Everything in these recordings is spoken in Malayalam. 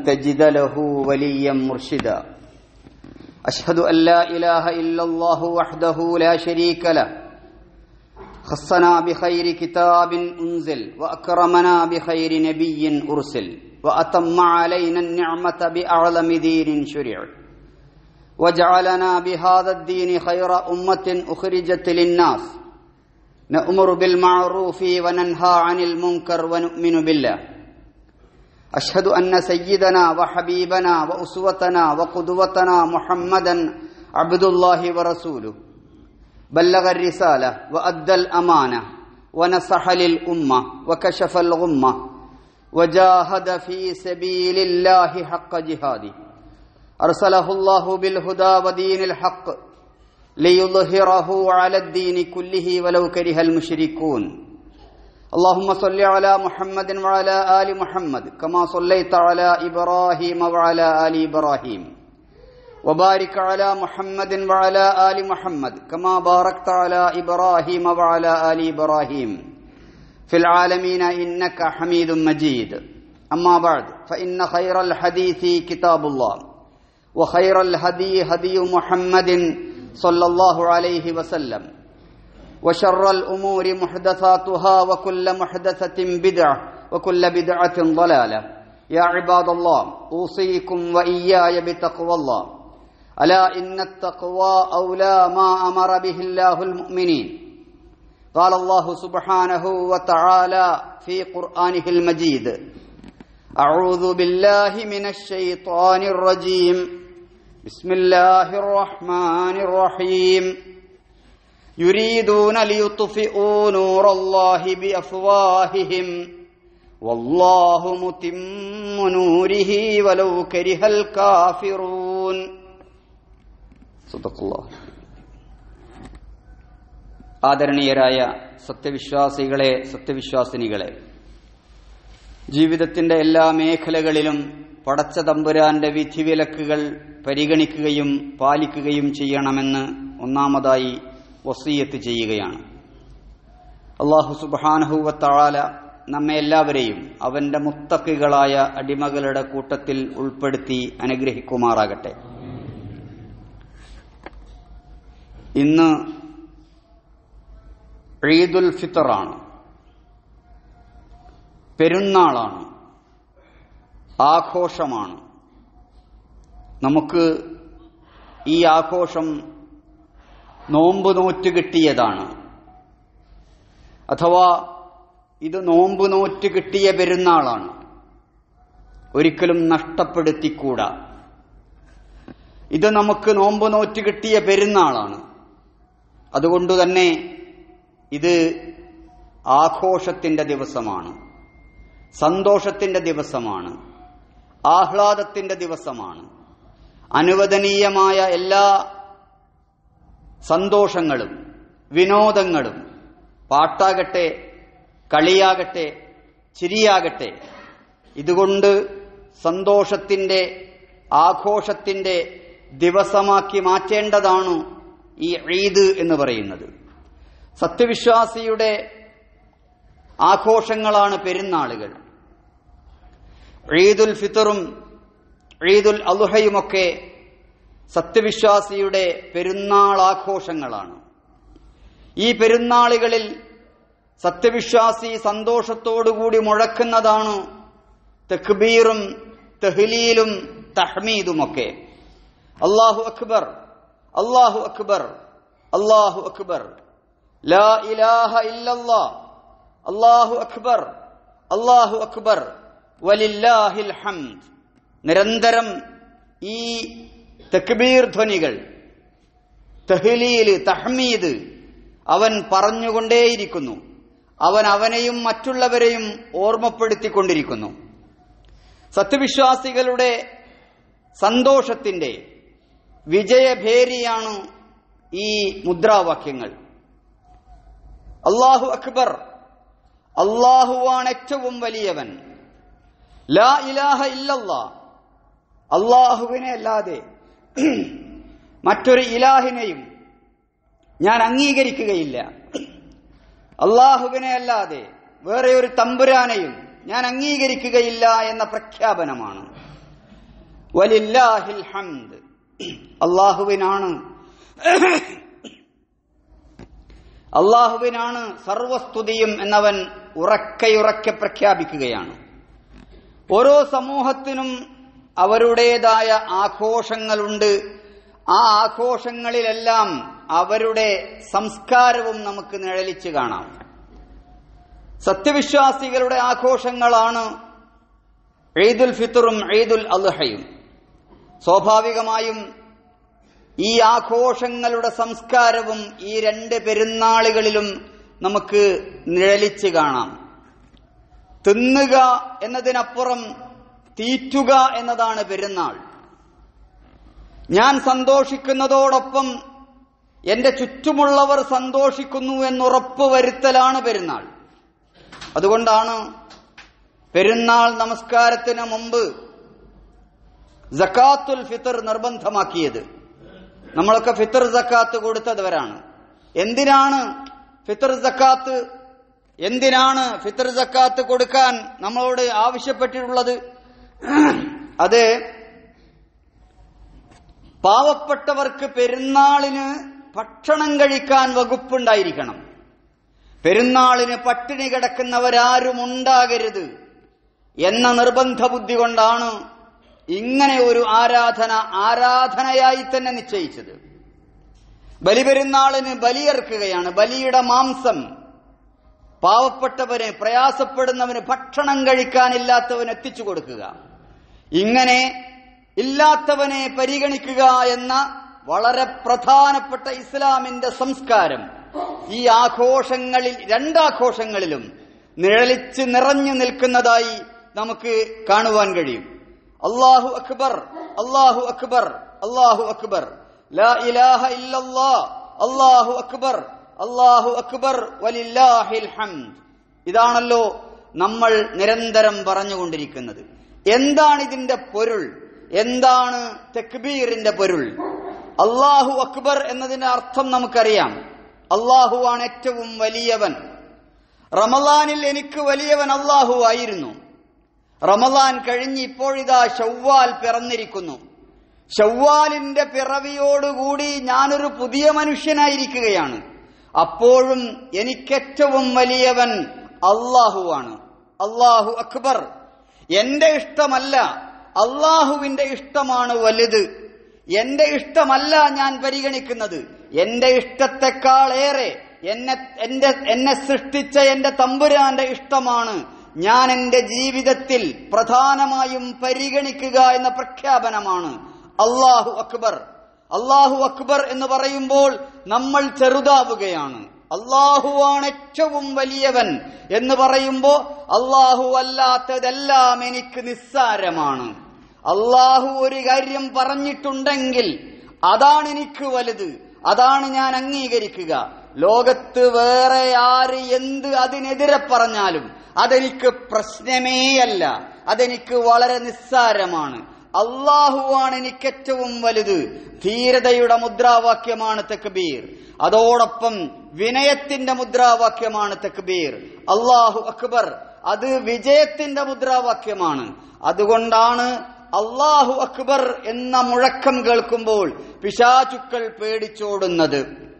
تجد له وليا مرشدا أشهد أن لا إله إلا الله وحده لا شريك له خصنا بخير كتاب أنزل وأكرمنا بخير نبي أرسل وأتم علينا النعمة بأعظم دين شرع وجعلنا بهذا الدين خير أمة أخرجت للناس نأمر بالمعروف وننهى عن المنكر ونؤمن بالله أشهد أن سيدنا وحبيبنا وأسوتنا وقدوتنا محمدا عبد الله ورسوله بلغ الرسالة وأدى الأمانة ونصح للأمة وكشف الغمة وجاهد في سبيل الله حق جهاده أرسله الله بالهدى ودين الحق ليظهره على الدين كله ولو كره المشركون اللهم صل على محمد وعلى آل محمد كما صليت على إبراهيم وعلى آل إبراهيم وبارك على محمد وعلى آل محمد كما باركت على إبراهيم وعلى آل إبراهيم في العالمين إنك حميد مجيد أما بعد فإن خير الحديث كتاب الله وخير الهدي هدي محمد صلى الله عليه وسلم وشر الأمور محدثاتها وكل محدثة بدعة وكل بدعة ضلالة يا عباد الله أوصيكم وإياي بتقوى الله ألا إن التقوى أولى ما أمر به الله المؤمنين قال الله سبحانه وتعالى في قرآنه المجيد أعوذ بالله من الشيطان الرجيم بسم الله الرحمن الرحيم يريدون ليطفئوا نور الله بأفواههم والله متم نوره ولو كره الكافرون صدق الله ആദരണീയരായ സത്യവിശ്വാസികളെ സത്യവിശ്വാസിനികളെ ജീവിതത്തിന്റെ എല്ലാ മേഖലകളിലും പടച്ച തമ്പുരാന്റെ വിധിവിലക്കുകൾ പരിഗണിക്കുകയും പാലിക്കുകയും ചെയ്യണമെന്ന് ഒന്നാമതായി വസീയത്ത് ചെയ്യുകയാണ് അള്ളാഹു സുബാനഹുവത്താളാല നമ്മെ എല്ലാവരെയും അവന്റെ മുത്തക്കികളായ അടിമകളുടെ കൂട്ടത്തിൽ ഉൾപ്പെടുത്തി അനുഗ്രഹിക്കുമാറാകട്ടെ ഇന്ന് ഈദുൽ ഫിത്തറാണ് പെരുന്നാളാണ് ആഘോഷമാണ് നമുക്ക് ഈ ആഘോഷം നോമ്പ് നോറ്റ് കിട്ടിയതാണ് അഥവാ ഇത് നോമ്പ് നോറ്റ് കിട്ടിയ പെരുന്നാളാണ് ഒരിക്കലും നഷ്ടപ്പെടുത്തിക്കൂടാ ഇത് നമുക്ക് നോമ്പ് നോറ്റ് കിട്ടിയ പെരുന്നാളാണ് അതുകൊണ്ട് തന്നെ ഇത് ആഘോഷത്തിന്റെ ദിവസമാണ് സന്തോഷത്തിന്റെ ദിവസമാണ് ആഹ്ലാദത്തിന്റെ ദിവസമാണ് അനുവദനീയമായ എല്ലാ സന്തോഷങ്ങളും വിനോദങ്ങളും പാട്ടാകട്ടെ കളിയാകട്ടെ ചിരിയാകട്ടെ ഇതുകൊണ്ട് സന്തോഷത്തിന്റെ ആഘോഷത്തിന്റെ ദിവസമാക്കി മാറ്റേണ്ടതാണ് ഈ ഈദ് എന്ന് പറയുന്നത് സത്യവിശ്വാസിയുടെ ആഘോഷങ്ങളാണ് പെരുന്നാളുകൾ ഈദുൽ ഫിത്തറും ഈദുൽ അലുഹയുമൊക്കെ സത്യവിശ്വാസിയുടെ പെരുന്നാൾ ആഘോഷങ്ങളാണ് ഈ പെരുന്നാളുകളിൽ സത്യവിശ്വാസി സന്തോഷത്തോടുകൂടി മുഴക്കുന്നതാണ് തെക്ബീറും തെഹ്ലീലും തഹ്മീദുമൊക്കെ അള്ളാഹു അക്ബർ അള്ളാഹു അക്ബർ അള്ളാഹു അക്ബർ ലാ ഇലാഹ ഇല്ലല്ലാ അള്ളാഹു അക്ബർ അള്ളാഹു അക്ബർ വലില്ലാഹിൽ ഹംദ് നിരന്തരം ഈ തക്ബീർ ധ്വനികൾ തഹ്ലീല് തഹ്മീദ് അവൻ പറഞ്ഞുകൊണ്ടേയിരിക്കുന്നു അവൻ അവനെയും മറ്റുള്ളവരെയും ഓർമ്മപ്പെടുത്തിക്കൊണ്ടിരിക്കുന്നു സത്യവിശ്വാസികളുടെ സന്തോഷത്തിന്റെ വിജയഭേരിയാണ് ഈ മുദ്രാവാക്യങ്ങൾ അള്ളാഹു അക്ബർ അള്ളാഹുവാണ് ഏറ്റവും വലിയവൻ ലാ ഇലാഹ ഇല്ലല്ലാ അള്ളാഹുവിനെ അല്ലാതെ മറ്റൊരു ഇലാഹിനെയും ഞാൻ അംഗീകരിക്കുകയില്ല അള്ളാഹുവിനെ അല്ലാതെ വേറെ ഒരു തമ്പുരാനെയും ഞാൻ അംഗീകരിക്കുകയില്ല എന്ന പ്രഖ്യാപനമാണ് വലില്ലാഹിൽ ഹംദ് അള്ളാഹുവിനാണ് അള്ളാഹുവിനാണ് സർവസ്തുതിയും എന്നവൻ ഉറക്കയുറക്കെ പ്രഖ്യാപിക്കുകയാണ് ഓരോ സമൂഹത്തിനും അവരുടേതായ ആഘോഷങ്ങളുണ്ട് ആ ആഘോഷങ്ങളിലെല്ലാം അവരുടെ സംസ്കാരവും നമുക്ക് നിഴലിച്ച് കാണാം സത്യവിശ്വാസികളുടെ ആഘോഷങ്ങളാണ് ഈദുൽ ഫിത്തറും ഈദുൽ അദ്ഹയും സ്വാഭാവികമായും ഈ ആഘോഷങ്ങളുടെ സംസ്കാരവും ഈ രണ്ട് പെരുന്നാളുകളിലും നമുക്ക് നിഴലിച്ച് കാണാം തിന്നുക എന്നതിനപ്പുറം തീറ്റുക എന്നതാണ് പെരുന്നാൾ ഞാൻ സന്തോഷിക്കുന്നതോടൊപ്പം എന്റെ ചുറ്റുമുള്ളവർ സന്തോഷിക്കുന്നു എന്നുറപ്പ് വരുത്തലാണ് പെരുന്നാൾ അതുകൊണ്ടാണ് പെരുന്നാൾ നമസ്കാരത്തിന് മുമ്പ് ജക്കാത്തുൽ ഫിത്തർ നിർബന്ധമാക്കിയത് നമ്മളൊക്കെ ഫിത്തർ ജക്കാത്ത് കൊടുത്തവരാണ് എന്തിനാണ് ഫിത്തർ ജക്കാത്ത് എന്തിനാണ് ഫിത്തർ ജക്കാത്ത് കൊടുക്കാൻ നമ്മളോട് ആവശ്യപ്പെട്ടിട്ടുള്ളത് അത് പാവപ്പെട്ടവർക്ക് പെരുന്നാളിന് ഭക്ഷണം കഴിക്കാൻ വകുപ്പുണ്ടായിരിക്കണം പെരുന്നാളിന് പട്ടിണി കിടക്കുന്നവരാരും ഉണ്ടാകരുത് എന്ന നിർബന്ധ ബുദ്ധി കൊണ്ടാണ് ഇങ്ങനെ ഒരു ആരാധന ആരാധനയായി തന്നെ നിശ്ചയിച്ചത് ബലിപെരുന്നാളിന് ബലിയർക്കുകയാണ് ബലിയുടെ മാംസം പാവപ്പെട്ടവന് പ്രയാസപ്പെടുന്നവന് ഭക്ഷണം കഴിക്കാനില്ലാത്തവന് എത്തിച്ചു കൊടുക്കുക ഇങ്ങനെ ഇല്ലാത്തവനെ പരിഗണിക്കുക എന്ന വളരെ പ്രധാനപ്പെട്ട ഇസ്ലാമിന്റെ സംസ്കാരം ഈ ആഘോഷങ്ങളിൽ രണ്ടാഘോഷങ്ങളിലും നിഴലിച്ച് നിറഞ്ഞു നിൽക്കുന്നതായി നമുക്ക് കാണുവാൻ കഴിയും അള്ളാഹു അക്ബർ അള്ളാഹു അക്ബർ അള്ളാഹു അക്ബർ ലാ ഇലാഹ ഇല്ലല്ലാ അള്ളാഹു അക്ബർ അള്ളാഹു അക്ബർ വലില്ലാഹിൽ ഹംദ് ഇതാണല്ലോ നമ്മൾ നിരന്തരം പറഞ്ഞുകൊണ്ടിരിക്കുന്നത് എന്താണ് ഇതിന്റെ പൊരുൾ എന്താണ് തെക്ബീറിന്റെ പൊരുൾ അള്ളാഹു അക്ബർ എന്നതിന്റെ അർത്ഥം നമുക്കറിയാം അള്ളാഹുവാണ് ഏറ്റവും വലിയവൻ റമലാനിൽ എനിക്ക് വലിയവൻ അള്ളാഹു ആയിരുന്നു റമലാൻ കഴിഞ്ഞ് ഇപ്പോഴിതാ ഷവ്വാൽ പിറന്നിരിക്കുന്നു ഷവ്വാലിന്റെ പിറവിയോടുകൂടി ഞാനൊരു പുതിയ മനുഷ്യനായിരിക്കുകയാണ് അപ്പോഴും എനിക്കേറ്റവും വലിയവൻ അള്ളാഹുവാണ് അള്ളാഹു അക്ബർ എന്റെ ഇഷ്ടമല്ല അള്ളാഹുവിന്റെ ഇഷ്ടമാണ് വലുത് എന്റെ ഇഷ്ടമല്ല ഞാൻ പരിഗണിക്കുന്നത് എന്റെ ഇഷ്ടത്തെക്കാളേറെ എന്നെ എന്റെ എന്നെ സൃഷ്ടിച്ച എന്റെ തമ്പുരാന്റെ ഇഷ്ടമാണ് ഞാൻ എന്റെ ജീവിതത്തിൽ പ്രധാനമായും പരിഗണിക്കുക എന്ന പ്രഖ്യാപനമാണ് അള്ളാഹു അക്ബർ അള്ളാഹു അക്ബർ എന്ന് പറയുമ്പോൾ നമ്മൾ ചെറുതാവുകയാണ് അള്ളാഹുവാണ് ഏറ്റവും വലിയവൻ എന്ന് പറയുമ്പോ അള്ളാഹു അല്ലാത്തതെല്ലാം എനിക്ക് നിസ്സാരമാണ് അള്ളാഹു ഒരു കാര്യം പറഞ്ഞിട്ടുണ്ടെങ്കിൽ അതാണ് എനിക്ക് വലുത് അതാണ് ഞാൻ അംഗീകരിക്കുക ലോകത്ത് വേറെ ആര് എന്ത് അതിനെതിരെ പറഞ്ഞാലും അതെനിക്ക് പ്രശ്നമേയല്ല അതെനിക്ക് വളരെ നിസ്സാരമാണ് അള്ളാഹുവാണ് എനിക്ക് ഏറ്റവും വലുത് ധീരതയുടെ മുദ്രാവാക്യമാണ് തക്ബീർ അതോടൊപ്പം വിനയത്തിന്റെ മുദ്രാവാക്യമാണ് തക്ബീർ അള്ളാഹു അക്ബർ അത് വിജയത്തിന്റെ മുദ്രാവാക്യമാണ് അതുകൊണ്ടാണ് അള്ളാഹു അക്ബർ എന്ന മുഴക്കം കേൾക്കുമ്പോൾ പിശാചുക്കൾ പേടിച്ചോടുന്നത്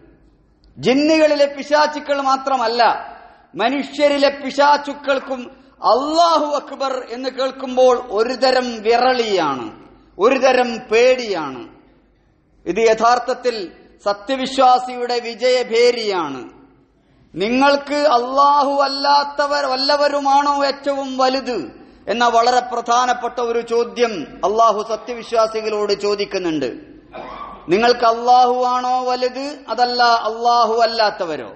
ജിന്നുകളിലെ പിശാചുക്കൾ മാത്രമല്ല മനുഷ്യരിലെ പിശാചുക്കൾക്കും അള്ളാഹു അക്ബർ എന്ന് കേൾക്കുമ്പോൾ ഒരുതരം വിറളിയാണ് ഒരുതരം പേടിയാണ് ഇത് യഥാർത്ഥത്തിൽ സത്യവിശ്വാസിയുടെ വിജയഭേരിയാണ് നിങ്ങൾക്ക് അള്ളാഹു അല്ലാത്തവർ വല്ലവരുമാണോ ഏറ്റവും വലുത് എന്ന വളരെ പ്രധാനപ്പെട്ട ഒരു ചോദ്യം അള്ളാഹു സത്യവിശ്വാസികളോട് ചോദിക്കുന്നുണ്ട് നിങ്ങൾക്ക് അള്ളാഹു ആണോ വലുത് അതല്ല അള്ളാഹു അല്ലാത്തവരോ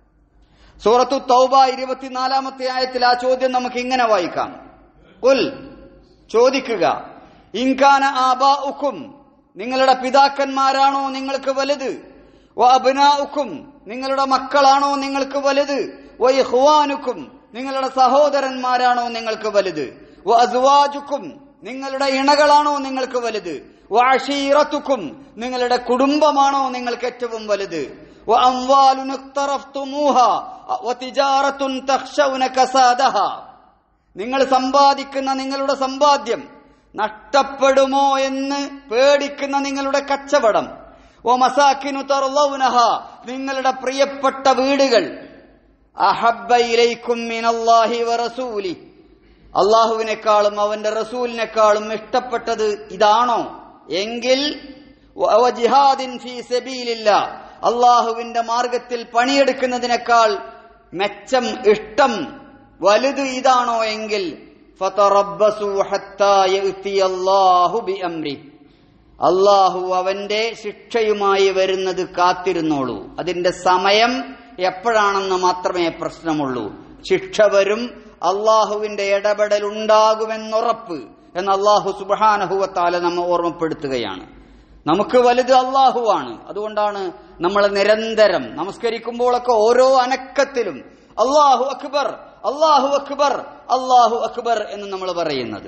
സൂറത്തു തൗബ ഇരുപത്തിനാലാമത്തെ ആയത്തിൽ ആ ചോദ്യം നമുക്ക് ഇങ്ങനെ വായിക്കാം ഉൽ ചോദിക്കുക ഇൻകാന ആബാ ഉക്കും നിങ്ങളുടെ പിതാക്കന്മാരാണോ നിങ്ങൾക്ക് വലുത് വ അബ്നാഉക്കും നിങ്ങളുടെ മക്കളാണോ നിങ്ങൾക്ക് വലുത് വ ഇഖ്വാനുക്കും നിങ്ങളുടെ സഹോദരന്മാരാണോ നിങ്ങൾക്ക് വലുത് വ അസ്വാജുക്കും നിങ്ങളുടെ ഇണകളാണോ നിങ്ങൾക്ക് വലുത് വ അഷീറത്തുക്കും നിങ്ങളുടെ കുടുംബമാണോ നിങ്ങൾക്ക് ഏറ്റവും വലുത് വ അംവാലുൻ ഇഖ്തറഫ്തുമൂഹ വ തിജാറത്തുൻ തഖ്ശൗന കസാദഹ നിങ്ങൾ സമ്പാദിക്കുന്ന നിങ്ങളുടെ സമ്പാദ്യം നഷ്ടപ്പെടുമോ എന്ന് പേടിക്കുന്ന നിങ്ങളുടെ കച്ചവടം ഓ മസാക്കിനു തറുലൗനഹ നിങ്ങളുടെ പ്രിയപ്പെട്ട വീടുകൾ അഹബ്ബ ഇലൈക്കും മിനല്ലാഹി വറസൂലി അള്ളാഹുവിനേക്കാളും അവന്റെ റസൂലിനേക്കാളും ഇഷ്ടപ്പെട്ടത് ഇതാണോ എങ്കിൽ വ ജിഹാദിൻ ഫീ സബീലില്ല അള്ളാഹുവിന്റെ മാർഗത്തിൽ പണിയെടുക്കുന്നതിനേക്കാൾ മെച്ചം ഇഷ്ടം വലുത് ഇതാണോ എങ്കിൽ ഫതറബ്ബസു ഹത്താ യഅ്തി അല്ലാഹു ബിഅംരി അള്ളാഹു അവന്റെ ശിക്ഷയുമായി വരുന്നത് കാത്തിരുന്നോളൂ അതിന്റെ സമയം എപ്പോഴാണെന്ന് മാത്രമേ പ്രശ്നമുള്ളൂ ശിക്ഷ വരും അള്ളാഹുവിന്റെ ഇടപെടൽ ഉണ്ടാകുമെന്നുറപ്പ് എന്ന് അള്ളാഹു സുബാനഹുവത്താല നമ്മെ ഓർമ്മപ്പെടുത്തുകയാണ് നമുക്ക് വലുത് അള്ളാഹുവാണ് അതുകൊണ്ടാണ് നമ്മൾ നിരന്തരം നമസ്കരിക്കുമ്പോഴൊക്കെ ഓരോ അനക്കത്തിലും അള്ളാഹു അക്ബർ അള്ളാഹു അക്ബർ അള്ളാഹു അക്ബർ എന്ന് നമ്മൾ പറയുന്നത്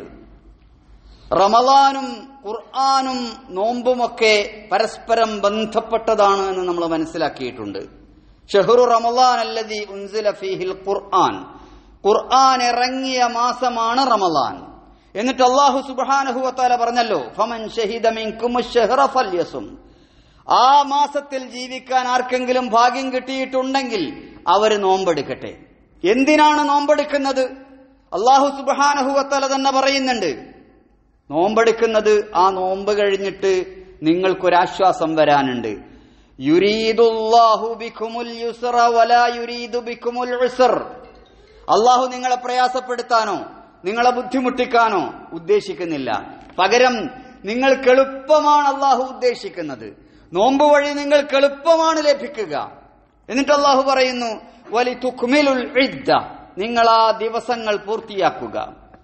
റമലാനും ഖുർആാനും നോമ്പുമൊക്കെ പരസ്പരം ബന്ധപ്പെട്ടതാണ് എന്ന് നമ്മൾ മനസ്സിലാക്കിയിട്ടുണ്ട് ഷെഹ്റു റമലാൻ അല്ലതി ഉൻസില ഫീഹിൽ ഖുർആൻ ഖുർആൻ ഇറങ്ങിയ മാസമാണ് റമലാൻ എന്നിട്ട് അള്ളാഹു സുബാനഹുവത്താല പറഞ്ഞല്ലോ ഫമൻ ഷഹിദ മിൻകും അശ്ശഹ്റ ഫല്യസും ആ മാസത്തിൽ ജീവിക്കാൻ ആർക്കെങ്കിലും ഭാഗ്യം കിട്ടിയിട്ടുണ്ടെങ്കിൽ അവര് നോമ്പെടുക്കട്ടെ എന്തിനാണ് നോമ്പെടുക്കുന്നത് അള്ളാഹു സുബാനഹുവത്താല തന്നെ പറയുന്നുണ്ട് നോമ്പെടുക്കുന്നത് ആ നോമ്പ് കഴിഞ്ഞിട്ട് നിങ്ങൾക്കൊരാശ്വാസം വരാനുണ്ട് യുരീദുല്ലാഹു ബിക്കുമുൽ യുസ്റ വലാ യുരീദു ബിക്കുമുൽ ഉസ്ർ അള്ളാഹു നിങ്ങളെ പ്രയാസപ്പെടുത്താനോ നിങ്ങളെ ബുദ്ധിമുട്ടിക്കാനോ ഉദ്ദേശിക്കുന്നില്ല പകരം നിങ്ങൾക്ക് എളുപ്പമാണ് അള്ളാഹു ഉദ്ദേശിക്കുന്നത് നോമ്പ് വഴി നിങ്ങൾക്ക് എളുപ്പമാണ് ലഭിക്കുക എന്നിട്ട് അള്ളാഹു പറയുന്നു വലി തുക്മിലുൽ ഇദ്ദ നിങ്ങൾ ആ ദിവസങ്ങൾ പൂർത്തിയാക്കുക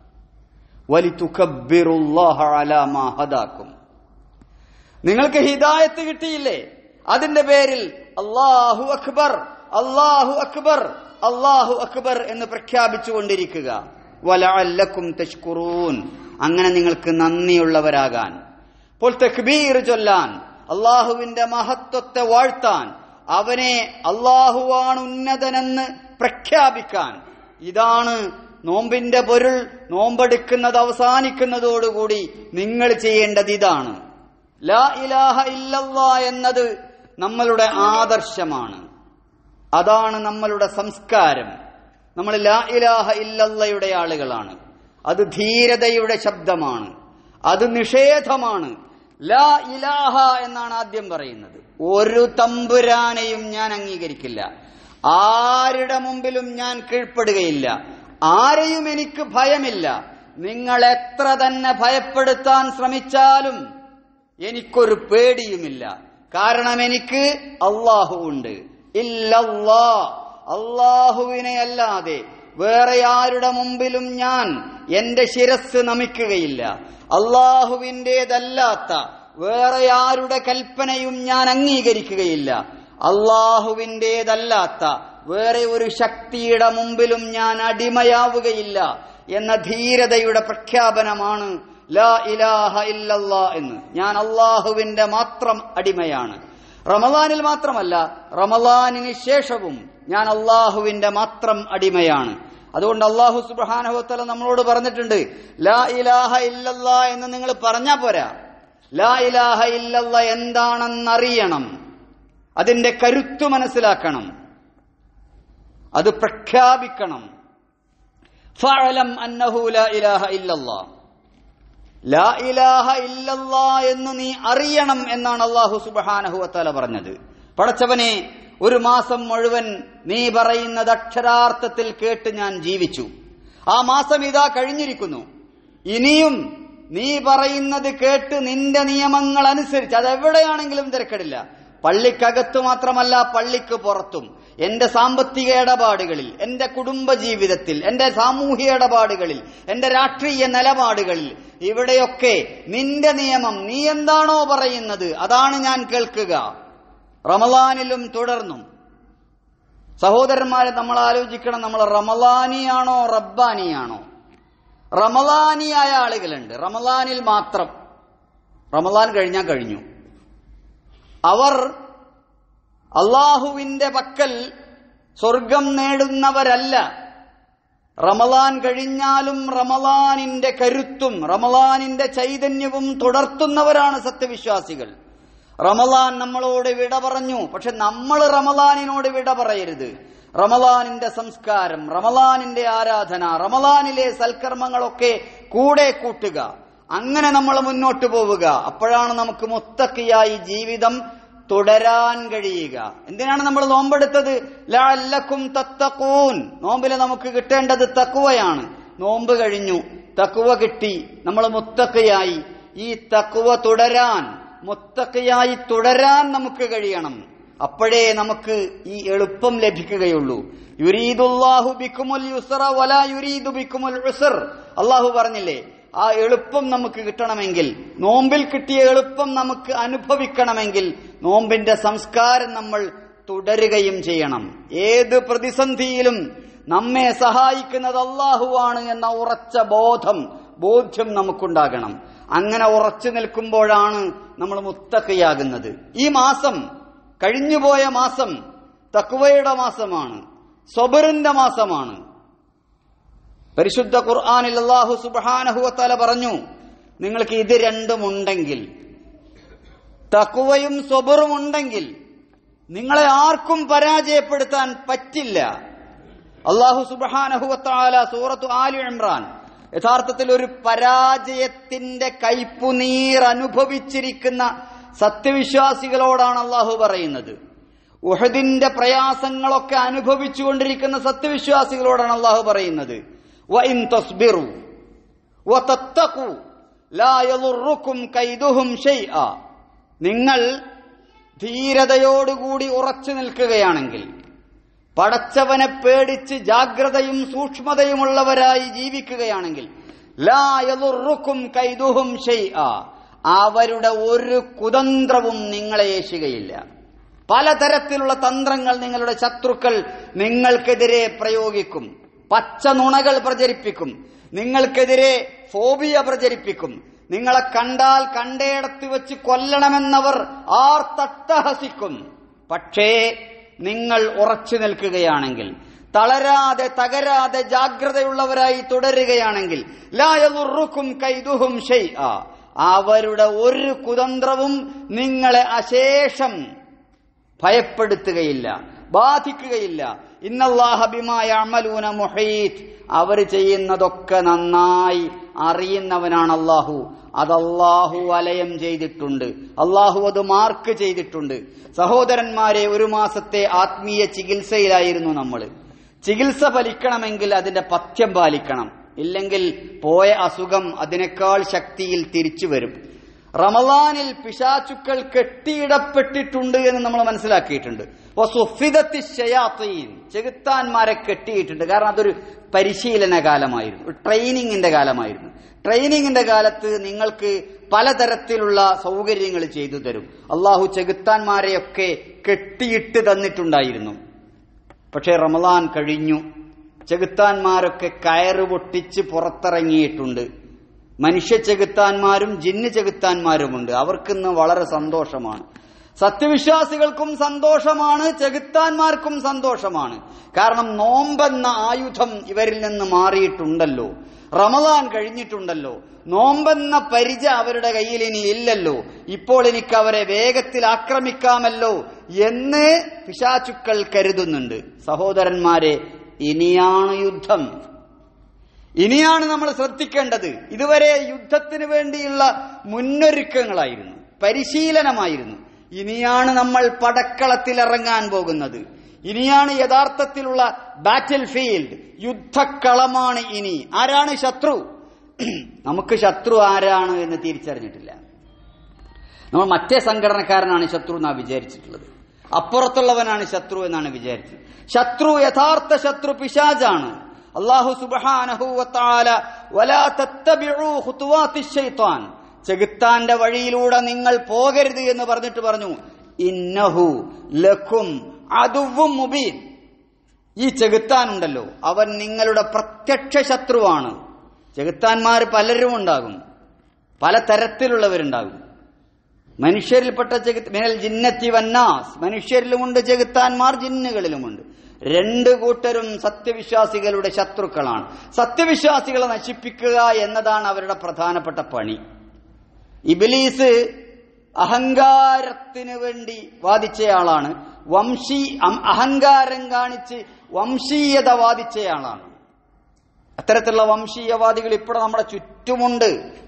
വലി തുക്കബിറുല്ലാഹ അലാ മാ ഹദാക്കും നിങ്ങൾക്ക് ഹിദായത്ത് കിട്ടിയില്ലേ അതിന്റെ പേരിൽ അള്ളാഹു അക്ബർ അള്ളാഹു അക്ബർ അള്ളാഹു അക്ബർ എന്ന് പ്രഖ്യാപിച്ചുകൊണ്ടിരിക്കുക വലഅല്ലക്കും തഷ്കുറൂൻ അങ്ങനെ നിങ്ങൾക്ക് നന്ദിയുള്ളവരാകാൻ അപ്പോൾ തക്ബീർ ചൊല്ലാൻ അള്ളാഹുവിന്റെ മഹത്വത്തെ വാഴ്ത്താൻ അവനെ അള്ളാഹുവാണ് ഉന്നതനെന്ന് പ്രഖ്യാപിക്കാൻ ഇതാണ് നോമ്പിന്റെ പൊരുൾ നോമ്പെടുക്കുന്നത് അവസാനിക്കുന്നതോടുകൂടി നിങ്ങൾ ചെയ്യേണ്ടത് ഇതാണ് ലാ ഇലാഹ ഇല്ലല്ലാ എന്നത് നമ്മളുടെ ആദർശമാണ് അതാണ് നമ്മളുടെ സംസ്കാരം നമ്മൾ ലാ ഇലാഹ ഇല്ലല്ലയുടെ ആളുകളാണ് അത് ധീരതയുടെ ശബ്ദമാണ് അത് നിഷേധമാണ് ലാ ഇലാഹ എന്നാണ് ആദ്യം പറയുന്നത് ഒരു തമ്പുരാനെയും ഞാൻ അംഗീകരിക്കില്ല ആരുടെ മുമ്പിലും ഞാൻ കീഴ്പ്പെടുകയില്ല ആരെയും എനിക്ക് ഭയമില്ല നിങ്ങൾ എത്ര തന്നെ ഭയപ്പെടുത്താൻ ശ്രമിച്ചാലും എനിക്കൊരു പേടിയുമില്ല കാരണം എനിക്ക് അള്ളാഹു ഉണ്ട് ഇല്ലല്ലാ അള്ളാഹുവിനെ അല്ലാതെ വേറെ ആരുടെ മുമ്പിലും ഞാൻ എന്റെ ശിരസ് നമിക്കുകയില്ല അള്ളാഹുവിൻ്റെതല്ലാത്ത വേറെ ആരുടെ കൽപ്പനയും ഞാൻ അംഗീകരിക്കുകയില്ല അള്ളാഹുവിൻ്റെതല്ലാത്ത വേറെ ഒരു ശക്തിയുടെ മുമ്പിലും ഞാൻ അടിമയാവുകയില്ല എന്ന ധീരതയുടെ പ്രഖ്യാപനമാണ് ലാ ഇലാഹ ഇല്ലല്ലാ എന്ന് ഞാൻ അള്ളാഹുവിന്റെ മാത്രം അടിമയാണ് റമദാനിൽ മാത്രമല്ല റമദാനിന് ശേഷവും ഞാൻ അള്ളാഹുവിന്റെ മാത്രം അടിമയാണ് അതുകൊണ്ട് അള്ളാഹു സുബാനഹുത്തല നമ്മളോട് പറഞ്ഞിട്ടുണ്ട് ലാ ഇലാഹ ഇല്ലല്ലാ എന്ന് നിങ്ങൾ പറഞ്ഞാ പോരാ ലാ ഇലാഹ ഇല്ലല്ല എന്താണെന്നറിയണം അതിന്റെ കരുത്തു മനസ്സിലാക്കണം അത് പ്രഖ്യാപിക്കണം ഫഅലം അന്നഹു ലാ ഇലാഹ ഇല്ലല്ലാ ലാ ഇലാഹ ഇല്ലല്ലാ എന്ന് നീ അറിയണം എന്നാണ് അള്ളാഹു സുബാനഹുവത്താല പറഞ്ഞത് പടച്ചവനെ ഒരു മാസം മുഴുവൻ നീ പറയുന്നത് അക്ഷരാർത്ഥത്തിൽ കേട്ട് ഞാൻ ജീവിച്ചു ആ മാസം ഇതാ കഴിഞ്ഞിരിക്കുന്നു ഇനിയും നീ പറയുന്നത് കേട്ട് നിന്റെ നിയമങ്ങൾ അനുസരിച്ച് അതെവിടെയാണെങ്കിലും തിരക്കടില്ല പള്ളിക്കകത്ത് മാത്രമല്ല പള്ളിക്ക് പുറത്തും എന്റെ സാമ്പത്തിക ഇടപാടുകളിൽ എന്റെ കുടുംബ ജീവിതത്തിൽ എന്റെ സാമൂഹിക ഇടപാടുകളിൽ എന്റെ രാഷ്ട്രീയ നിലപാടുകളിൽ ഇവിടെയൊക്കെ നിന്റെ നിയമം നീ എന്താണോ പറയുന്നത് അതാണ് ഞാൻ കേൾക്കുക റമലാനിലും തുടർന്നും സഹോദരന്മാരെ നമ്മൾ ആലോചിക്കണം നമ്മൾ റമലാനിയാണോ റബ്ബാനിയാണോ റമലാനിയായ ആളുകളുണ്ട് റമലാനിൽ മാത്രം റമലാൻ കഴിഞ്ഞാൽ കഴിഞ്ഞു അവർ അള്ളാഹുവിന്റെ പക്കൽ സ്വർഗം നേടുന്നവരല്ല റമലാൻ കഴിഞ്ഞാലും റമലാനിന്റെ കരുത്തും റമലാനിന്റെ ചൈതന്യവും തുടർത്തുന്നവരാണ് സത്യവിശ്വാസികൾ റമലാൻ നമ്മളോട് വിട പറഞ്ഞു പക്ഷെ നമ്മൾ റമലാനിനോട് വിട പറയരുത് റമലാനിന്റെ സംസ്കാരം റമലാനിന്റെ ആരാധന റമലാനിലെ സൽക്കർമ്മങ്ങളൊക്കെ കൂടെ കൂട്ടുക അങ്ങനെ നമ്മൾ മുന്നോട്ട് പോവുക അപ്പോഴാണ് നമുക്ക് മുത്തക്കിയായി ജീവിതം തുടരാൻ കഴിയുക എന്തിനാണ് നമ്മൾ നോമ്പെടുത്തത് ലഅല്ലക്കും തത്തക്കൂൻ നോമ്പില് നമുക്ക് കിട്ടേണ്ടത് തക്കുവയാണ് നോമ്പ് കഴിഞ്ഞു തക്കുവ കിട്ടി നമ്മൾ മുത്തക്കയായി ഈ തക്കുവ തുടരാൻ മുത്തക്കയായി തുടരാൻ നമുക്ക് കഴിയണം അപ്പോഴേ നമുക്ക് ഈ എളുപ്പം ലഭിക്കുകയുള്ളൂ യുരീദുല്ലാഹു ബിക്കുമുൽ യുസ്റ വലാ യുരീദു ബിക്കുമുൽ ഉസ്ർ അള്ളാഹു പറഞ്ഞില്ലേ ആ എളുപ്പം നമുക്ക് കിട്ടണമെങ്കിൽ നോമ്പിൽ കിട്ടിയ എളുപ്പം നമുക്ക് അനുഭവിക്കണമെങ്കിൽ നോമ്പിന്റെ സംസ്കാരം നമ്മൾ തുടരുകയും ചെയ്യണം ഏത് പ്രതിസന്ധിയിലും നമ്മെ സഹായിക്കുന്നത് അള്ളാഹുവാണ് എന്ന ഉറച്ച ബോധം ബോധ്യം നമുക്കുണ്ടാകണം അങ്ങനെ ഉറച്ചു നിൽക്കുമ്പോഴാണ് നമ്മൾ മുത്തക്കയാകുന്നത് ഈ മാസം കഴിഞ്ഞുപോയ മാസം തക്വയുടെ മാസമാണ് സ്വബറിന്റെ മാസമാണ് പരിശുദ്ധ ഖുർആാനിൽ അള്ളാഹു സുബാനഹുവത്തല പറഞ്ഞു നിങ്ങൾക്ക് ഇത് രണ്ടും ഉണ്ടെങ്കിൽ തക്കുവയും സ്വബറും ഉണ്ടെങ്കിൽ നിങ്ങളെ ആർക്കും പരാജയപ്പെടുത്താൻ പറ്റില്ല അള്ളാഹു സുബാനഹുവത്താല സൂറത്തു ആലി ഇമ്രാൻ യഥാർത്ഥത്തിൽ ഒരു പരാജയത്തിന്റെ കയ്പുനീർ അനുഭവിച്ചിരിക്കുന്ന സത്യവിശ്വാസികളോടാണ് അള്ളാഹു പറയുന്നത് ഉഹദിന്റെ പ്രയാസങ്ങളൊക്കെ അനുഭവിച്ചുകൊണ്ടിരിക്കുന്ന സത്യവിശ്വാസികളോടാണ് അള്ളാഹു പറയുന്നത് وإن تصبروا وتتقوا لا يضركم كيدهم شيئا നിങ്ങൾ ധീരതയോടുകൂടി ഉറച്ചു നിൽക്കുകയാണെങ്കിൽ പടച്ചവനെ പേടിച്ച് ജാഗ്രതയും സൂക്ഷ്മതയുമുള്ളവരായി ജീവിക്കുകയാണെങ്കിൽ ലാ യദുറുക്കും കൈതുഹും ഷൈഅ അവരുടെ ഒരു കുതന്ത്രവും നിങ്ങളെ ഏശുകയില്ല പലതരത്തിലുള്ള തന്ത്രങ്ങൾ നിങ്ങളുടെ ശത്രുക്കൾ നിങ്ങൾക്കെതിരെ പ്രയോഗിക്കും പച്ച നുണകൾ പ്രചരിപ്പിക്കും നിങ്ങൾക്കെതിരെ ഫോബിയ പ്രചരിപ്പിക്കും നിങ്ങളെ കണ്ടാൽ കണ്ടേടത്ത് വെച്ച് കൊല്ലണമെന്നവർ ആർ തട്ടഹസിക്കും പക്ഷേ നിങ്ങൾ ഉറച്ചു നിൽക്കുകയാണെങ്കിൽ തളരാതെ തകരാതെ ജാഗ്രതയുള്ളവരായി തുടരുകയാണെങ്കിൽ ലായലുറുക്കും കൈതുഹും ഷെയ് അവരുടെ ഒരു കുതന്ത്രവും നിങ്ങളെ അശേഷം ഭയപ്പെടുത്തുകയില്ല ബാധിക്കുകയില്ല ഇന്നല്ലാഹബിമായ അമലൂന മുഹീറ്റ് അവർ ചെയ്യുന്നതൊക്കെ നന്നായി അറിയുന്നവനാണ് അള്ളാഹു അത് അള്ളാഹു വലയം ചെയ്തിട്ടുണ്ട് അള്ളാഹു അത് മാർക്ക് ചെയ്തിട്ടുണ്ട് സഹോദരന്മാരെ ഒരു മാസത്തെ ആത്മീയ ചികിത്സയിലായിരുന്നു നമ്മൾ ചികിത്സ ഫലിക്കണമെങ്കിൽ അതിന്റെ പഥ്യം പാലിക്കണം ഇല്ലെങ്കിൽ പോയ അസുഖം അതിനേക്കാൾ ശക്തിയിൽ തിരിച്ചു വരും റമലാനിൽ പിശാചുക്കൾ കെട്ടിയിടപ്പെട്ടിട്ടുണ്ട് എന്ന് നമ്മൾ മനസ്സിലാക്കിയിട്ടുണ്ട് ചെകുത്താന്മാരെ കെട്ടിയിട്ടുണ്ട് കാരണം അതൊരു പരിശീലന കാലമായിരുന്നു ഒരു ട്രെയിനിങ്ങിന്റെ കാലമായിരുന്നു ട്രെയിനിങ്ങിന്റെ കാലത്ത് നിങ്ങൾക്ക് പലതരത്തിലുള്ള സൗകര്യങ്ങൾ ചെയ്തു തരും അള്ളാഹു ചെകുത്താന്മാരെയൊക്കെ കെട്ടിയിട്ട് തന്നിട്ടുണ്ടായിരുന്നു പക്ഷേ റമലാൻ കഴിഞ്ഞു ചെകുത്താന്മാരൊക്കെ കയറ് പൊട്ടിച്ച് പുറത്തിറങ്ങിയിട്ടുണ്ട് മനുഷ്യ ചെകുത്താന്മാരും ജിന്ന് ചെകുത്താന്മാരുമുണ്ട് അവർക്കിന്ന് വളരെ സന്തോഷമാണ് സത്യവിശ്വാസികൾക്കും സന്തോഷമാണ് ചെകുത്താന്മാർക്കും സന്തോഷമാണ് കാരണം നോമ്പെന്ന ആയുധം ഇവരിൽ നിന്ന് മാറിയിട്ടുണ്ടല്ലോ റമദാൻ കഴിഞ്ഞിട്ടുണ്ടല്ലോ നോമ്പെന്ന പരിച അവരുടെ കയ്യിൽ ഇനി ഇല്ലല്ലോ ഇപ്പോൾ എനിക്ക് അവരെ വേഗത്തിൽ ആക്രമിക്കാമല്ലോ എന്ന് പിശാചുക്കൾ കരുതുന്നുണ്ട് സഹോദരന്മാരെ ഇനിയാണ് യുദ്ധം ഇനിയാണ് നമ്മൾ ശ്രദ്ധിക്കേണ്ടത് ഇതുവരെ യുദ്ധത്തിന് വേണ്ടിയുള്ള മുന്നൊരുക്കങ്ങളായിരുന്നു പരിശീലനമായിരുന്നു ഇനിയാണ് നമ്മൾ പടക്കളത്തിൽ ഇറങ്ങാൻ പോകുന്നത് ഇനിയാണ് യഥാർത്ഥത്തിലുള്ള ബാറ്റിൽ ഫീൽഡ് യുദ്ധക്കളമാണ് ഇനി ആരാണ് ശത്രു നമുക്ക് ശത്രു ആരാണ് എന്ന് തിരിച്ചറിഞ്ഞിട്ടില്ല നമ്മൾ മറ്റേ സംഘടനക്കാരനാണ് ശത്രു എന്നാണ് വിചാരിച്ചിട്ടുള്ളത് അപ്പുറത്തുള്ളവനാണ് ശത്രു എന്നാണ് വിചാരിച്ചത് ശത്രു യഥാർത്ഥ ശത്രു പിശാജാണ് അള്ളാഹു സുബാനഹുവത്താല വലാ തത്തബിഉ ഖുതുവാത്തി ശൈത്താൻ ചെകുത്താന്റെ വഴിയിലൂടെ നിങ്ങൾ പോകരുത് എന്ന് പറഞ്ഞിട്ട് പറഞ്ഞു ഇന്നഹു ലഖും അതുവും മുബീൻ ഈ ചെകുത്താനുണ്ടല്ലോ അവൻ നിങ്ങളുടെ പ്രത്യക്ഷ ശത്രുവാണ് ചെകുത്താന്മാർ പലരും ഉണ്ടാകും പല തരത്തിലുള്ളവരുണ്ടാകും മനുഷ്യരിൽപ്പെട്ട ചെകു മിനൽ ജിന്നത്തി വന്നാസ് മനുഷ്യരിലുമുണ്ട് ചെകുത്താന്മാർ ജിന്നുകളിലുമുണ്ട് രണ്ട് കൂട്ടരും സത്യവിശ്വാസികളുടെ ശത്രുക്കളാണ് സത്യവിശ്വാസികളെ നശിപ്പിക്കുക എന്നതാണ് അവരുടെ പ്രധാനപ്പെട്ട പണി ഇബിലീസ് അഹങ്കാരത്തിന് വേണ്ടി വാദിച്ചയാളാണ് വംശീ അം- അഹങ്കാരം കാണിച്ച് വംശീയത വാദിച്ചയാളാണ് അത്തരത്തിലുള്ള വംശീയവാദികൾ ഇപ്പോൾ നമ്മുടെ ചുറ്റുമുണ്ട്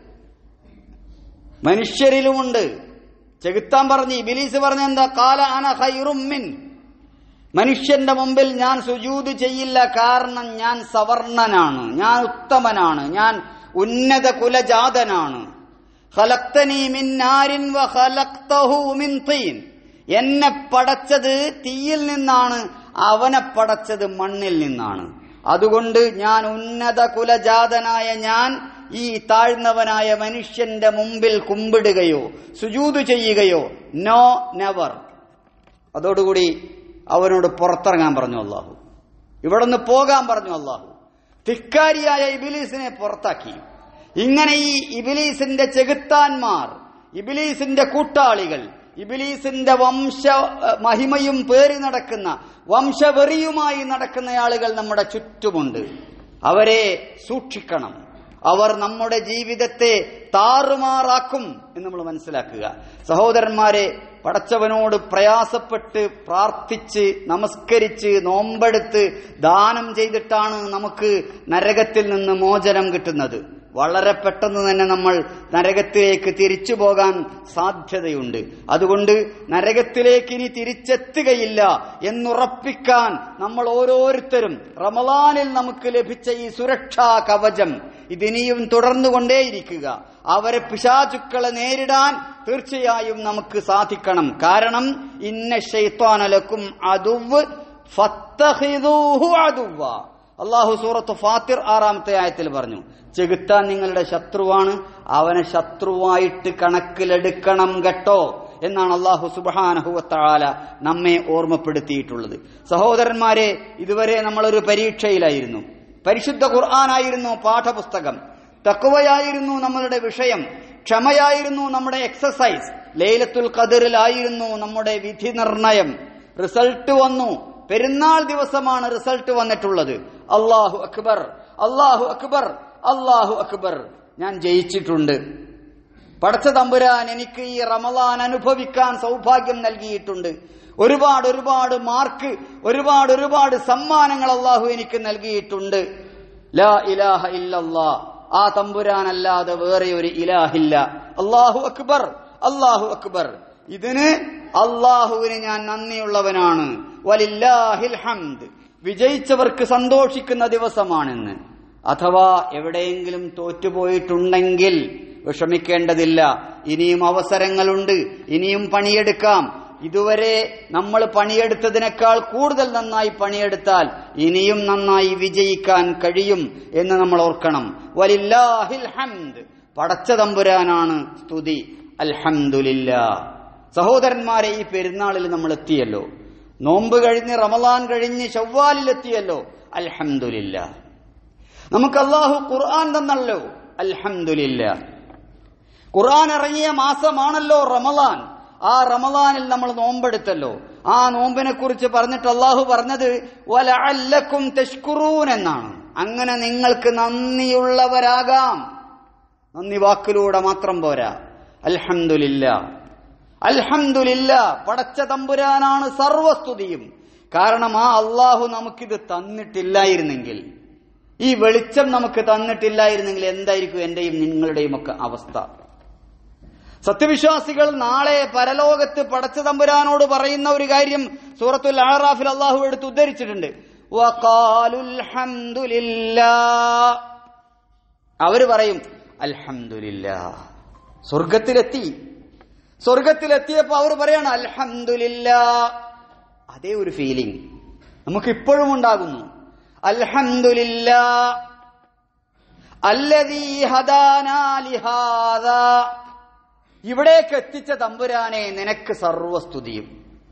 മനുഷ്യരിലുമുണ്ട് ചെകുത്താൻ പറഞ്ഞ് ഇബിലീസ് പറഞ്ഞ എന്താ കാല അന ഹൈറുമിൻ മനുഷ്യന്റെ മുമ്പിൽ ഞാൻ സുജൂത് ചെയ്യില്ല കാരണം ഞാൻ സവർണനാണ് ഞാൻ ഉത്തമനാണ് ഞാൻ ഉന്നത കുലജാതനാണ് ഖലഖ്തനീ മിൻ നാരിൻ വ ഖലഖ്തഹു മിൻ തീൻ എന്നെ പടച്ചത് തീയിൽ നിന്നാണ് അവനെ പടച്ചത് മണ്ണിൽ നിന്നാണ് അതുകൊണ്ട് ഞാൻ ഉന്നത കുലജാതനായ ഞാൻ ഈ താഴ്ന്നവനായ മനുഷ്യന്റെ മുമ്പിൽ കുമ്പിടുകയോ സുജൂത് ചെയ്യുകയോ നോ നെവർ അതോടുകൂടി അവനോട് പുറത്തിറങ്ങാൻ പറഞ്ഞു അള്ളാഹു ഇവിടെ നിന്ന് പോകാൻ പറഞ്ഞു അള്ളാഹു ധിക്കാരിയായ ഇബിലീസിനെ പുറത്താക്കി ഇങ്ങനെ ഈ ഇബിലീസിന്റെ ചെകുത്താന്മാർ ഇബിലീസിന്റെ കൂട്ടാളികൾ ഇബിലീസിന്റെ വംശ ഏഹ്, മഹിമയും പേറി നടക്കുന്ന വംശവെറിയുമായി നടക്കുന്ന ആളുകൾ നമ്മുടെ ചുറ്റുമുണ്ട് അവരെ സൂക്ഷിക്കണം അവർ നമ്മുടെ ജീവിതത്തെ താറുമാറാക്കും എന്ന് നമ്മൾ മനസ്സിലാക്കുക സഹോദരന്മാരെ പടച്ചവനോട് പ്രയാസപ്പെട്ട് പ്രാർത്ഥിച്ച് നമസ്കരിച്ച് നോമ്പെടുത്ത് ദാനം ചെയ്തിട്ടാണ് നമുക്ക് നരകത്തിൽ നിന്ന് മോചനം കിട്ടുന്നത് വളരെ പെട്ടെന്ന് തന്നെ നമ്മൾ നരകത്തിലേക്ക് തിരിച്ചു പോകാൻ സാധ്യതയുണ്ട് അതുകൊണ്ട് നരകത്തിലേക്ക് ഇനി തിരിച്ചെത്തുകയില്ല എന്നുറപ്പിക്കാൻ നമ്മൾ ഓരോരുത്തരും റമലാനിൽ നമുക്ക് ലഭിച്ച ഈ സുരക്ഷാ കവചം ഇതിനിയും തുടർന്നുകൊണ്ടേയിരിക്കുക അവരെ പിശാചുക്കളെ നേരിടാൻ തീർച്ചയായും നമുക്ക് സാധിക്കണം കാരണം ഇന്ന ഷെയ്ത്താനലക്കും അതുവ് ഫത്തഹിദൂഹു അതുവ അള്ളാഹു സൂറത്ത് ഫാത്തിർ ആറാമത്തെ ആയത്തിൽ പറഞ്ഞു ചെകുത്താൻ നിങ്ങളുടെ ശത്രുവാണ് അവനെ ശത്രുവായിട്ട് കണക്കിലെടുക്കണം കേട്ടോ എന്നാണ് അള്ളാഹു സുബാനഹുവത്താല നമ്മെ ഓർമ്മപ്പെടുത്തിയിട്ടുള്ളത് സഹോദരന്മാരെ ഇതുവരെ നമ്മളൊരു പരീക്ഷയിലായിരുന്നു പരിശുദ്ധ ഖുർആനായിരുന്നു പാഠപുസ്തകം തക്കുവയായിരുന്നു നമ്മളുടെ വിഷയം ക്ഷമയായിരുന്നു നമ്മുടെ എക്സസൈസ് ലൈലത്തുൽ ഖദറിലായിരുന്നു നമ്മുടെ വിധി നിർണയം റിസൾട്ട് വന്നു പെരുന്നാൾ ദിവസമാണ് റിസൾട്ട് വന്നിട്ടുള്ളത് അള്ളാഹു അക്ബർ അള്ളാഹു അക്ബർ അള്ളാഹു അക്ബർ ഞാൻ ജയിച്ചിട്ടുണ്ട് പടച്ച തമ്പുരാൻ എനിക്ക് ഈ റമലാൻ അനുഭവിക്കാൻ സൗഭാഗ്യം നൽകിയിട്ടുണ്ട് ഒരുപാട് ഒരുപാട് മാർക്ക് ഒരുപാട് ഒരുപാട് സമ്മാനങ്ങൾ അള്ളാഹു എനിക്ക് നൽകിയിട്ടുണ്ട് ലാ ഇലാഹ ഇല്ലല്ലാ ആ തമ്പുരാനല്ലാതെ വേറെ ഒരു ഇലാഹില്ല അള്ളാഹു അക്ബർ അള്ളാഹു അക്ബർ ഇതിന് അള്ളാഹുവിന് ഞാൻ നന്ദിയുള്ളവനാണ് വലില്ലാഹിൽ ഹംദ് വിജയിച്ചവർക്ക് സന്തോഷിക്കുന്ന ദിവസമാണെന്ന് അഥവാ എവിടെയെങ്കിലും തോറ്റുപോയിട്ടുണ്ടെങ്കിൽ വിഷമിക്കേണ്ടതില്ല ഇനിയും അവസരങ്ങളുണ്ട് ഇനിയും പണിയെടുക്കാം ഇതുവരെ നമ്മൾ പണിയെടുത്തതിനേക്കാൾ കൂടുതൽ നന്നായി പണിയെടുത്താൽ ഇനിയും നന്നായി വിജയിക്കാൻ കഴിയും എന്ന് നമ്മൾ ഓർക്കണം വലില്ലാഹിൽ ഹംദ് പടച്ച തമ്പുരാനാണ് സ്തുതി അൽഹംദുലില്ലാ സഹോദരന്മാരെ ഈ പെരുന്നാളിൽ നമ്മൾ എത്തിയല്ലോ നോമ്പ് കഴിഞ്ഞ് റമലാൻ കഴിഞ്ഞ് ചൊവ്വാലിലെത്തിയല്ലോ അൽഹംദുലില്ല നമുക്ക് അള്ളാഹു ഖുർആൻ തന്നല്ലോ അൽഹംദുലില്ല ഖുർആൻ ഇറങ്ങിയ മാസമാണല്ലോ റമലാൻ ആ റമലാനിൽ നമ്മൾ നോമ്പെടുത്തല്ലോ ആ നോമ്പിനെ കുറിച്ച് പറഞ്ഞിട്ട് അള്ളാഹു പറഞ്ഞത് വലഅല്ലക്കും തഷ്കുറൂൻ എന്നാണ് അങ്ങനെ നിങ്ങൾക്ക് നന്ദിയുള്ളവരാകാം നന്ദി വാക്കിലൂടെ മാത്രം പോരാ അൽഹംദുലില്ല അൽഹംദുലില്ല പടച്ച തമ്പുരാനാണ് സർവസ്തുതിയും കാരണം ആ അള്ളാഹു നമുക്കിത് തന്നിട്ടില്ലായിരുന്നെങ്കിൽ ഈ വെളിച്ചം നമുക്ക് തന്നിട്ടില്ലായിരുന്നെങ്കിൽ എന്തായിരിക്കും എന്റെയും നിങ്ങളുടെയും ഒക്കെ അവസ്ഥ സത്യവിശ്വാസികൾ നാളെ പരലോകത്ത് പടച്ച തമ്പുരാനോട് പറയുന്ന ഒരു കാര്യം സൂറത്തുൽ ആറാഫിൽ അള്ളാഹു എടുത്ത് ഉദ്ധരിച്ചിട്ടുണ്ട് വഖാലുൽ ഹംദുലില്ലാ. അവര് പറയും അൽഹംദുലില്ലാ സ്വർഗത്തിലെത്തി സ്വർഗത്തിലെത്തിയപ്പോ അവർ പറയാണ് അൽഹംദുലില്ലാ അതേ ഒരു ഫീലിംഗ് നമുക്ക് ഇപ്പോഴും ഉണ്ടാകുന്നു അൽഹംദുലില്ലാ അല്ലദീ ഹദാനാ ലിഹാദാ ഇവിടേക്ക് എത്തിച്ച തമ്പുരാനെ നിനക്ക് സർവസ്തുതിയും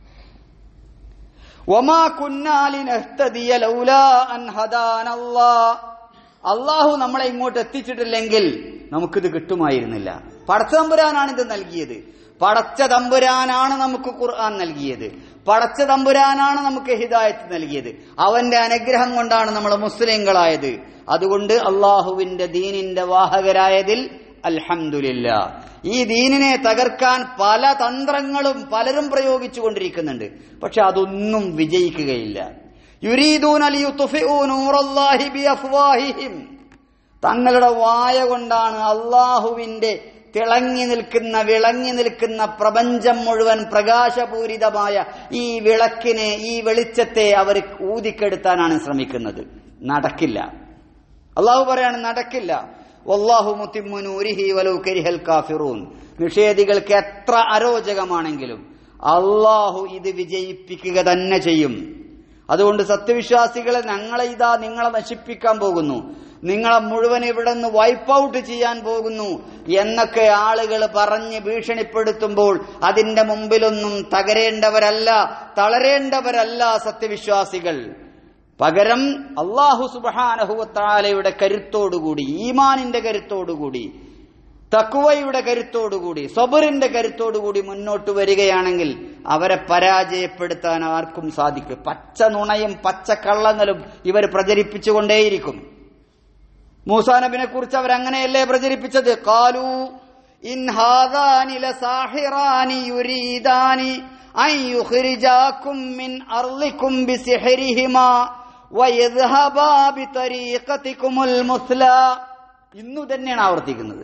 ഒമാ കുന്നാലിനഹ്തദിയ ലൗലാ അൻ ഹദാനല്ലാ അള്ളാഹു നമ്മളെ ഇങ്ങോട്ട് എത്തിച്ചിട്ടില്ലെങ്കിൽ നമുക്കിത് കിട്ടുമായിരുന്നില്ല പടച്ച തമ്പുരാനാണ് ഇത് നൽകിയത് പടച്ച തമ്പുരാനാണ് നമുക്ക് ഖുർആൻ നൽകിയത് പടച്ച തമ്പുരാനാണ് നമുക്ക് ഹിദായത്ത് നൽകിയത് അവന്റെ അനുഗ്രഹം കൊണ്ടാണ് നമ്മൾ മുസ്ലിങ്ങളായത് അതുകൊണ്ട് അള്ളാഹുവിന്റെ ദീനിന്റെ വാഹകരായതിൽ അൽഹംദുലില്ല ഈ ദീനിനെ തകർക്കാൻ പല തന്ത്രങ്ങളും പലരും പ്രയോഗിച്ചു കൊണ്ടിരിക്കുന്നുണ്ട് പക്ഷെ അതൊന്നും വിജയിക്കുകയില്ല യുരീദൂന ലിയുത്ഫിഉ നൂറല്ലാഹി ബിഅഫ്വാഹിഹിം തങ്ങളുടെ വായ കൊണ്ടാണ് അള്ളാഹുവിന്റെ തിളങ്ങി നിൽക്കുന്ന വിളങ്ങി നിൽക്കുന്ന പ്രപഞ്ചം മുഴുവൻ പ്രകാശപൂരിതമായ ഈ വിളക്കിനെ ഈ വെളിച്ചത്തെ അവർ ഊതിക്കെടുത്താനാണ് ശ്രമിക്കുന്നത് നടക്കില്ല അള്ളാഹു പറയാണ് നടക്കില്ല വല്ലാഹു മുത്തിമുനൂരിഹി വലു കരിഹൽ കാഫിറൂൻ നിഷേധികൾക്ക് എത്ര അരോചകമാണെങ്കിലും അള്ളാഹു ഇത് വിജയിപ്പിക്കുക തന്നെ ചെയ്യും അതുകൊണ്ട് സത്യവിശ്വാസികളെ ഞങ്ങളെ ഇതാ നിങ്ങളെ നശിപ്പിക്കാൻ പോകുന്നു നിങ്ങളെ മുഴുവൻ ഇവിടെ നിന്ന് വൈപ്പ് ഔട്ട് ചെയ്യാൻ പോകുന്നു എന്നൊക്കെ ആളുകൾ പറഞ്ഞ് ഭീഷണിപ്പെടുത്തുമ്പോൾ അതിന്റെ മുമ്പിലൊന്നും തകരേണ്ടവരല്ല തളരേണ്ടവരല്ല സത്യവിശ്വാസികൾ പകരം അള്ളാഹു സുബാനഹുവത്താലയുടെ കരുത്തോടുകൂടി ഈമാനിന്റെ കരുത്തോടുകൂടി തക്കുവയുടെ കരുത്തോടുകൂടി സബറിന്റെ കരുത്തോടുകൂടി മുന്നോട്ട് വരികയാണെങ്കിൽ അവരെ പരാജയപ്പെടുത്താൻ ആർക്കും സാധിക്കും പച്ച നുണയും പച്ച കള്ളങ്ങളും ഇവർ പ്രചരിപ്പിച്ചുകൊണ്ടേയിരിക്കും മൂസാ നബിനെ കുറിച്ച് അവരങ്ങനെയല്ലേ പ്രചരിപ്പിച്ചത് കാലു ഇൻ ഹാദാനി ലസാഹിറാനി യുരീദാനി അൻ യുഖ്രിജാകും മിൻ അർളികും ബിസിഹ്രിഹിമാ വയദ്ഹബാ ബിതരീഖതികുമുൽ മുസ്ല ഇന്നു തന്നെയാണ് ആവർത്തിക്കുന്നത്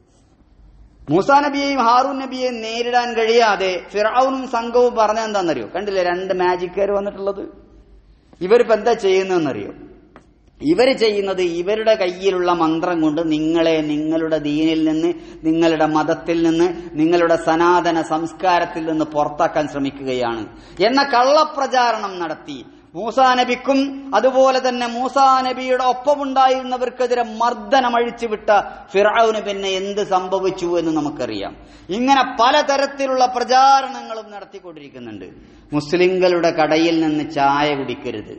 മൂസാ നബിയെയും ഹാറൂൻ നബിയെയും നേരിടാൻ കഴിയാതെ ഫിറൌനും സംഘവും പറഞ്ഞ എന്താണെന്നറിയോ കണ്ടില്ലേ രണ്ട് മാജിക്കാർ വന്നിട്ടുള്ളത് ഇവരിപ്പോ എന്താ ചെയ്യുന്നതെന്നറിയോ ഇവര് ചെയ്യുന്നത് ഇവരുടെ കയ്യിലുള്ള മന്ത്രം കൊണ്ട് നിങ്ങളെ നിങ്ങളുടെ ദീനിൽ നിന്ന് നിങ്ങളുടെ മതത്തിൽ നിന്ന് നിങ്ങളുടെ സനാതന സംസ്കാരത്തിൽ നിന്ന് പുറത്താക്കാൻ ശ്രമിക്കുകയാണ് എന്ന കള്ളപ്രചാരണം നടത്തി മൂസാ നബിക്കും അതുപോലെ തന്നെ മൂസാ നബിയുടെ ഒപ്പമുണ്ടായിരുന്നവർക്കെതിരെ മർദ്ദനം അഴിച്ചുവിട്ട ഫിറൌന് പിന്നെ എന്ത് സംഭവിച്ചു എന്ന് നമുക്കറിയാം ഇങ്ങനെ പലതരത്തിലുള്ള പ്രചാരണങ്ങളും നടത്തിക്കൊണ്ടിരിക്കുന്നുണ്ട് മുസ്ലിങ്ങളുടെ കടയിൽ നിന്ന് ചായ കുടിക്കരുത്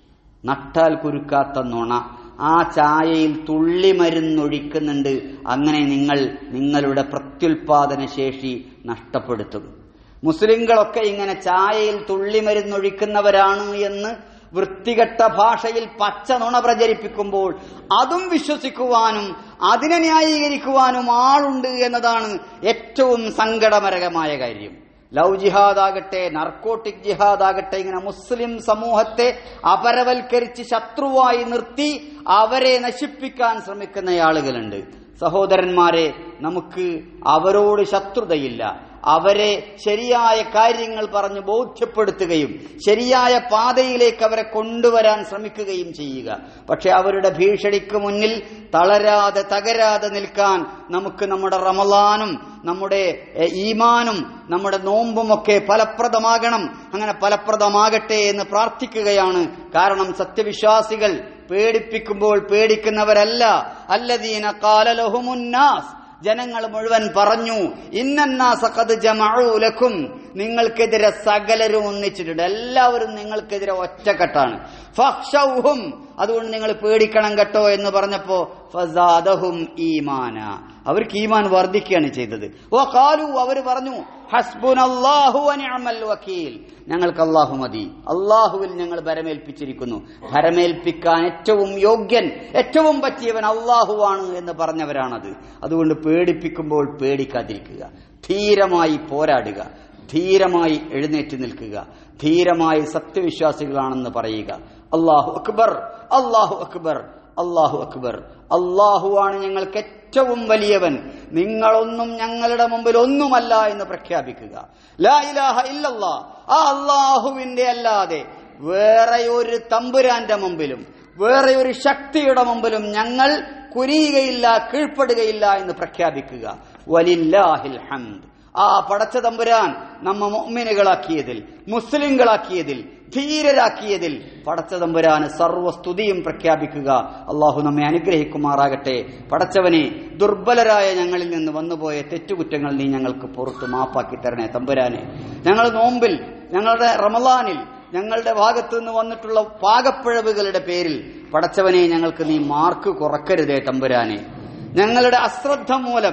നട്ടാൽ കുരുക്കാത്ത നുണ ആ ചായയിൽ തുള്ളി മരുന്നൊഴിക്കുന്നുണ്ട് അങ്ങനെ നിങ്ങൾ നിങ്ങളുടെ പ്രത്യുൽപാദന ശേഷി നഷ്ടപ്പെടുത്തും മുസ്ലിങ്ങളൊക്കെ ഇങ്ങനെ ചായയിൽ തുള്ളി മരുന്നൊഴിക്കുന്നവരാണ് എന്ന് വൃത്തികെട്ട ഭാഷയിൽ പച്ച നുണ പ്രചരിപ്പിക്കുമ്പോൾ അതും വിശ്വസിക്കുവാനും അതിനെ ന്യായീകരിക്കുവാനും ആളുണ്ട് എന്നതാണ് ഏറ്റവും സങ്കടമരകമായ കാര്യം ലവ് ജിഹാദ് ആകട്ടെ നർക്കോട്ടിക് ജിഹാദ് ആകട്ടെ ഇങ്ങനെ മുസ്ലിം സമൂഹത്തെ അപരവൽക്കരിച്ച് ശത്രുവായി നിർത്തി അവരെ നശിപ്പിക്കാൻ ശ്രമിക്കുന്ന ആളുകളുണ്ട് സഹോദരന്മാരെ നമുക്ക് അവരോട് ശത്രുതയില്ല അവരെ ശരിയായ കാര്യങ്ങൾ പറഞ്ഞ് ബോധ്യപ്പെടുത്തുകയും ശരിയായ പാതയിലേക്ക് അവരെ കൊണ്ടുവരാൻ ശ്രമിക്കുകയും ചെയ്യുക പക്ഷെ അവരുടെ ഭീഷണിക്ക് മുന്നിൽ തളരാതെ തകരാതെ നിൽക്കാൻ നമുക്ക് നമ്മുടെ റമലാനും നമ്മുടെ എ, ഈമാനും നമ്മുടെ നോമ്പുമൊക്കെ ഫലപ്രദമാകണം അങ്ങനെ ഫലപ്രദമാകട്ടെ എന്ന് പ്രാർത്ഥിക്കുകയാണ് കാരണം സത്യവിശ്വാസികൾ പേടിപ്പിക്കുമ്പോൾ പേടിക്കുന്നവരല്ല അല്ലദീന കാലലഹുമുന്നാസ് ജനങ്ങൾ മുഴുവൻ പറഞ്ഞു ഇന്നാസഖദ് ജമഊലക്കും നിങ്ങൾക്കെതിരെ സകലരും ഒന്നിച്ചിട്ടുണ്ട് എല്ലാവരും നിങ്ങൾക്കെതിരെ ഒറ്റക്കെട്ടാണ് ഫഖ്ഷൗഹും അതുകൊണ്ട് നിങ്ങൾ പേടിക്കണം കേട്ടോ എന്ന് പറഞ്ഞപ്പോ ഫസാദഹും ഈമാന അവർക്ക് ഈമാൻ വർദ്ധിക്കുകയാണ് ചെയ്തത് ഓ കാലു അവർ പറഞ്ഞു ഹസ്ബുനല്ലാഹു വനിഅമൽ വക്കീൽ ഞങ്ങൾക്ക് അള്ളാഹു മതി അള്ളാഹുവിൽ ഞങ്ങൾ ഭരമേൽപ്പിച്ചിരിക്കുന്നു ഭരമേൽപ്പിക്കാൻ ഏറ്റവും യോഗ്യൻ ഏറ്റവും പറ്റിയവൻ അള്ളാഹുവാണ് എന്ന് പറഞ്ഞവരാണത് അതുകൊണ്ട് പേടിപ്പിക്കുമ്പോൾ പേടിക്കാതിരിക്കുക ധീരമായി പോരാടുക ധീരമായി എഴുന്നേറ്റ് നിൽക്കുക ധീരമായി സത്യവിശ്വാസികളാണെന്ന് പറയുക അള്ളാഹു അക്ബർ അള്ളാഹു അക്ബർ അള്ളാഹു അക്ബർ അള്ളാഹുവാണ് ഞങ്ങൾക്ക് ഏറ്റവും വലിയവൻ നിങ്ങളൊന്നും ഞങ്ങളുടെ മുമ്പിൽ ഒന്നുമല്ല എന്ന് പ്രഖ്യാപിക്കുക ലാ ഇലാഹ ഇല്ലല്ലാ ആ അള്ളാഹുവിന്റെ അല്ലാതെ വേറെ ഒരു തമ്പുരാന്റെ മുമ്പിലും വേറെ ഒരു ശക്തിയുടെ മുമ്പിലും ഞങ്ങൾ കുനിയുകയില്ല കീഴ്പ്പെടുകയില്ല എന്ന് പ്രഖ്യാപിക്കുക വലില്ലാഹിൽ ഹംദ് ആ പടച്ച തമ്പുരാൻ നമ്മ മുഅ്മിനുകളാക്കിയതിൽ മുസ്ലിങ്ങളാക്കിയതിൽ ധീരരാക്കിയതിൽ പടച്ച തമ്പുരാന് സർവസ്തുതിയും പ്രഖ്യാപിക്കുക അള്ളാഹു നമ്മെ അനുഗ്രഹിക്കുമാറാകട്ടെ പടച്ചവനെ ദുർബലരായ ഞങ്ങളിൽ നിന്ന് വന്നുപോയ തെറ്റുകുറ്റങ്ങൾ നീ ഞങ്ങൾക്ക് പുറത്ത് മാപ്പാക്കി തരണേ തമ്പുരാനെ ഞങ്ങൾ നോമ്പിൽ ഞങ്ങളുടെ റമലാനിൽ ഞങ്ങളുടെ ഭാഗത്തു നിന്ന് വന്നിട്ടുള്ള പാകപ്പിഴവുകളുടെ പേരിൽ പടച്ചവനെ ഞങ്ങൾക്ക് നീ മാർക്ക് കുറക്കരുതേ തമ്പുരാനെ ഞങ്ങളുടെ അശ്രദ്ധ മൂലം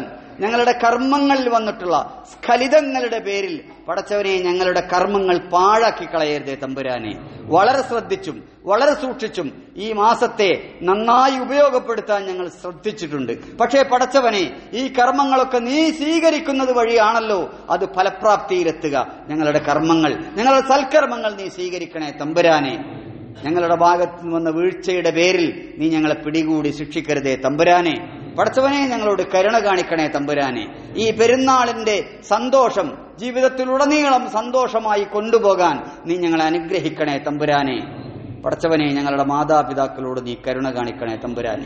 ഞങ്ങളുടെ കർമ്മങ്ങളിൽ വന്നിട്ടുള്ള സ്ഖലിതങ്ങളുടെ പേരിൽ പടച്ചവനെ ഞങ്ങളുടെ കർമ്മങ്ങൾ പാഴാക്കി കളയരുതേ തമ്പുരാനെ വളരെ ശ്രദ്ധിച്ചും വളരെ സൂക്ഷിച്ചും ഈ മാസത്തെ നന്നായി ഉപയോഗപ്പെടുത്താൻ ഞങ്ങൾ ശ്രദ്ധിച്ചിട്ടുണ്ട് പക്ഷേ പടച്ചവനെ ഈ കർമ്മങ്ങളൊക്കെ നീ സ്വീകരിക്കുന്നത് വഴിയാണല്ലോ അത് ഫലപ്രാപ്തിയിലെത്തുക ഞങ്ങളുടെ കർമ്മങ്ങൾ ഞങ്ങളുടെ സൽക്കർമ്മങ്ങൾ നീ സ്വീകരിക്കണേ തമ്പുരാനെ ഞങ്ങളുടെ ഭാഗത്ത് നിന്ന് വന്ന വീഴ്ചയുടെ പേരിൽ നീ ഞങ്ങളെ പിടികൂടി ശിക്ഷിക്കരുതേ തമ്പുരാനെ പടച്ചവനെ ഞങ്ങളോട് കരുണ കാണിക്കണേ തമ്പുരാനെ ഈ പെരുന്നാളിന്റെ സന്തോഷം ജീവിതത്തിലുടനീളം സന്തോഷമായി കൊണ്ടുപോകാൻ നീ ഞങ്ങളെ അനുഗ്രഹിക്കണേ തമ്പുരാനെ പടച്ചവനെ ഞങ്ങളുടെ മാതാപിതാക്കളോട് നീ കരുണ കാണിക്കണേ തമ്പുരാനെ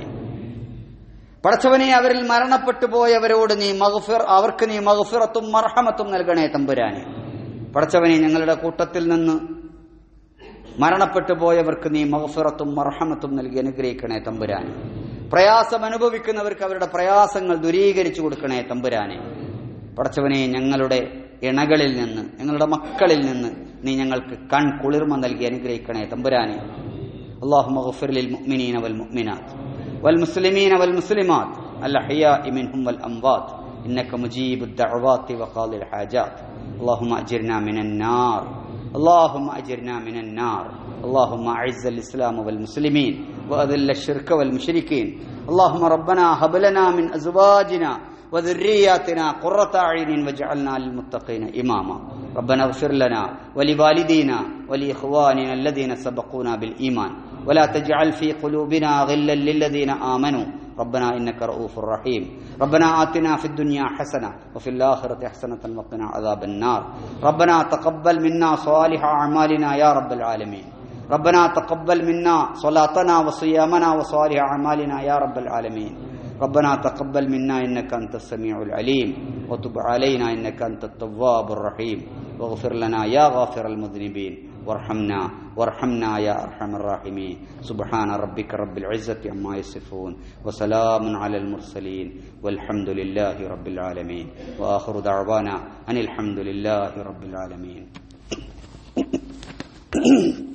പടച്ചവനെ അവരിൽ മരണപ്പെട്ടു പോയവരോട് നീ മഹഫിർ അവർക്ക് നീ മഹഫിറത്തും മർഹമത്തും നൽകണേ തമ്പുരാനെ പടച്ചവനെ ഞങ്ങളുടെ കൂട്ടത്തിൽ നിന്ന് മരണപ്പെട്ടു പോയവർക്ക് നീ മഹഫിറത്തും മർഹമത്തും നൽകി അനുഗ്രഹിക്കണേ തമ്പുരാനെ പ്രയാസം അനുഭവിക്കുന്നവർക്ക് അവരുടെ പ്രയാസങ്ങൾ ദൂരീകരിച്ചു കൊടുക്കണേ തമ്പുരാനെ പടച്ചവനെ ഞങ്ങളുടെ ഇണകളിൽ നിന്ന് ഞങ്ങളുടെ മക്കളിൽ നിന്ന് നീ ഞങ്ങൾക്ക് കൺ കുളിർമ നൽകി അനുഗ്രഹിക്കണേ തമ്പുരാനെ اللهم اغفر للمؤمنين والمؤمنات والمسلمين والمسلمات الأحياء منهم والأموات إنك مجيب الدعوات وقاضي الحاجات اللهم أجرنا من النار اللهم أجرنا من النار اللهم أعز الإسلام والمسلمين وأذل الشرك والمشركين اللهم ربنا هب لنا من أزواجنا وذرياتنا قرة أعين واجعلنا للمتقين إماما ربنا اغفر لنا ولوالدينا ولإخواننا الذين سبقونا بالإيمان ولا تجعل في قلوبنا غلا للذين آمنوا ربنا إنك رؤوف رحيم ربنا آتنا في الدنيا حسنة وفي الآخرة حسنة وقنا عذاب النار ربنا تقبل منا صالح أعمالنا يا رب العالمين ربنا تقبل منا صلاتنا وصيامنا وصالح أعمالنا يا رب العالمين ربنا تقبل منا إنك أنت السميع العليم وتب علينا إنك أنت التواب الرحيم واغفر لنا يا غافر المذنبين وارحمنا وارحمنا يا أرحم الراحمين سبحان ربك رب العزة عما يصفون وسلام على المرسلين والحمد لله رب العالمين وآخر دعوانا أن الحمد لله رب العالمين